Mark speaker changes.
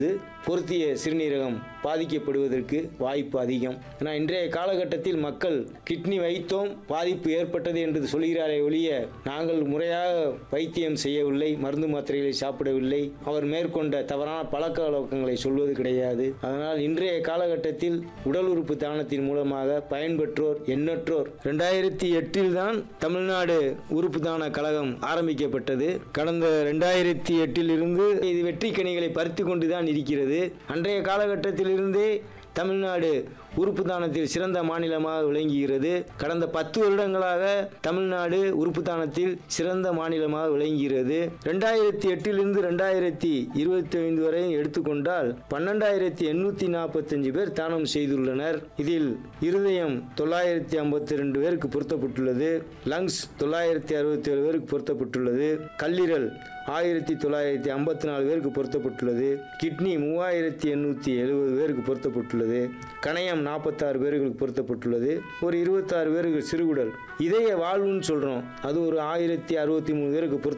Speaker 1: பொருத்திய சிறுநீரகம் பாதிக்கப்படுவதற்கு வாய்ப்பு அதிகம் ஏன்னா இன்றைய காலகட்டத்தில் மக்கள் கிட்னி வைத்தோம் பாதிப்பு ஏற்பட்டது என்று சொல்கிறாரே ஒழிய நாங்கள் முறையாக வைத்தியம் செய்யவில்லை மருந்து மாத்திரைகளை சாப்பிடவில்லை அவர் மேற்கொண்ட தவறான பழக்க வழக்கங்களை சொல்வது கிடையாது அதனால் இன்றைய காலகட்டத்தில் உடல் உறுப்பு தானத்தின் மூலமாக பயன்பெற்றோர் எண்ணற்றோர் ரெண்டாயிரத்தி எட்டில் தான் தமிழ்நாடு உறுப்பு தான கழகம் ஆரம்பிக்கப்பட்டது கடந்த ரெண்டாயிரத்தி எட்டில் இருந்து இது வெற்றி கனிகளை பறித்து கொண்டுதான் இருக்கிறது அன்றைய காலகட்டத்திலிருந்தே தமிழ்நாடு உறுப்பு தானத்தில் சிறந்த மாநிலமாக விளங்குகிறது கடந்த பத்து வருடங்களாக தமிழ்நாடு உறுப்பு தானத்தில் சிறந்த மாநிலமாக விளங்குகிறது ரெண்டாயிரத்தி எட்டிலிருந்து ரெண்டாயிரத்தி இருபத்தி ஐந்து வரை எடுத்துக்கொண்டால் பன்னெண்டாயிரத்தி எண்ணூற்றி நாற்பத்தஞ்சு பேர் தானம் செய்துள்ளனர் இதில் இருதயம் தொள்ளாயிரத்தி ஐம்பத்தி ரெண்டு பேருக்கு பொருத்தப்பட்டுள்ளது லங்ஸ் தொள்ளாயிரத்தி அறுபத்தி ஏழு பேருக்கு பொருத்தப்பட்டுள்ளது கல்லீரல் ஆயிரத்தி தொள்ளாயிரத்தி ஐம்பத்தி நாலு பேருக்கு பொருத்தப்பட்டுள்ளது கிட்னி மூவாயிரத்தி எண்ணூற்றி எழுபது பேருக்கு பொருத்தப்பட்டுள்ளது கணையம் நாற்பத்தாறு பேர்களுக்கு பொருத்தப்பட்டுள்ளது ஒரு இருபத்தாறு பேருக்கு சிறுகுடல் இதய வாழ்வுன்னு சொல்கிறோம் அது ஒரு ஆயிரத்தி அறுபத்தி மூணு பேருக்கு பொருத்த